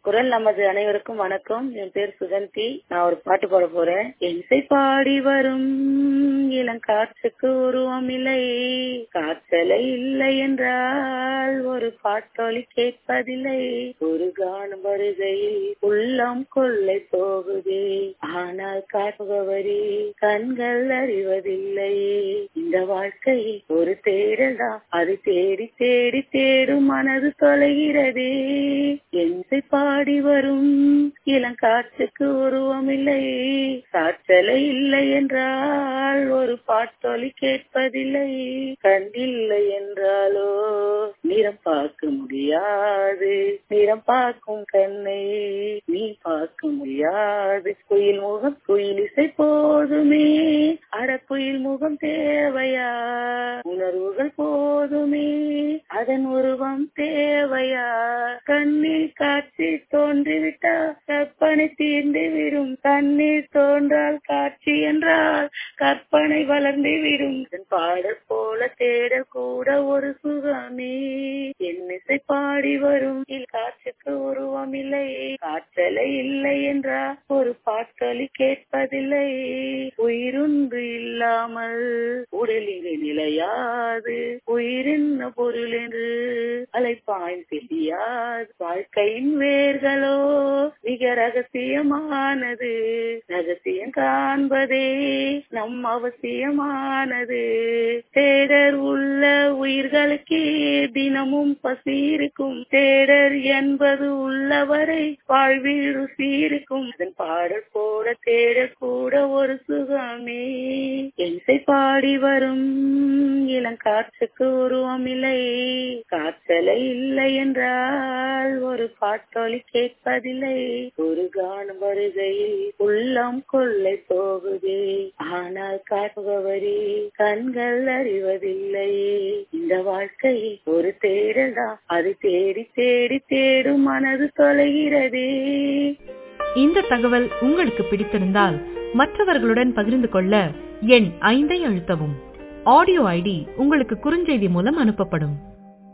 குரல் நமது அனைவருக்கும் வணக்கம் என் பேர் சுகந்தி நான் ஒரு பாட்டு பாட போறேன் இசை பாடி வரும் இளங்காற்றுக்கு உருவம் இல்லை காற்றலை இல்லை என்றால் ஒரு பாட்டொலி கேட்பதில்லை ஒரு காணும் வருகையில் உள்ளம் கொள்ளை போகுதே ஆனால் காட்டுபவரி கண்கள் அறிவதில்லை இந்த வாழ்க்கை ஒரு தேடலாம் அது தேடி தேடி தேடும் மனது தொலைகிறதே எந்தை பாடி வரும் இளங்காற்றுக்கு உருவம் இல்லை காற்றலை இல்லை என்றால் ஒரு பாட்டொலி கேட்பதில்லை கண்டில்லை என்றாலோ நிறம் பார்க்க முடியாது நிறம் பார்க்கும் கண்ணை நீ பார்க்க முடியாது குயில் முகம் குயில் இசை போதுமே அட குயில் முகம் தேவையா உணர்வுகள் போதுமே அதன் உருவம் தேவையா கண்ணில் காட்சி தோன்றிவிட்டா கற்பனை தீர்ந்து விடும் கண்ணீர் தோன்றால் காட்சி என்றால் கற்பனை வளர்ந்து விடும் பாடல் போல தேடல் கூட ஒரு சுகமே என்னிசை பாடி வரும் காற்றுக்கு உருவம் இல்லை காற்றலை இல்லை என்றா ஒரு பாட்டொலி கேட்பதில்லை உயிருண்டு இல்லாமல் உடலிலே நிலையாது உயிரின்ன பொருள் என்று அலைப்பாய் தெரியாது வாழ்க்கையின் வேர்களோ மிக ரகசியமானது ரகசியம் காண்பதே நம் அவசியமானது தேடர் உள்ள உயிர்களுக்கே தினமும் பசி இருக்கும் தேடர் என்பது உள்ளவரை வாழ்வில் ருசி இருக்கும் அதன் பாடல் போல தேடல் கூட ஒரு சுகமே எசை பாடி வரும் இளங்காற்றுக்கு உருவம் இல்லை காற்றலை இல்லை என்றால் ஒரு பாட்டொலி கேட்பதில்லை ஒரு காணும் வருகையில் உள்ளம் கொள்ளை போகுதே ஆனால் காட்டுபவரே கண்கள் அறிவதில்லை இந்த வாழ்க்கை ஒரு தேடலா அது தேடி தேடி தேடும் மனது தொலைகிறதே இந்த தகவல் உங்களுக்கு பிடித்திருந்தால் மற்றவர்களுடன் பகிர்ந்து கொள்ள எண் ஐந்தை அழுத்தவும் ஆடியோ ஐடி உங்களுக்கு குறுஞ்செய்தி மூலம் அனுப்பப்படும்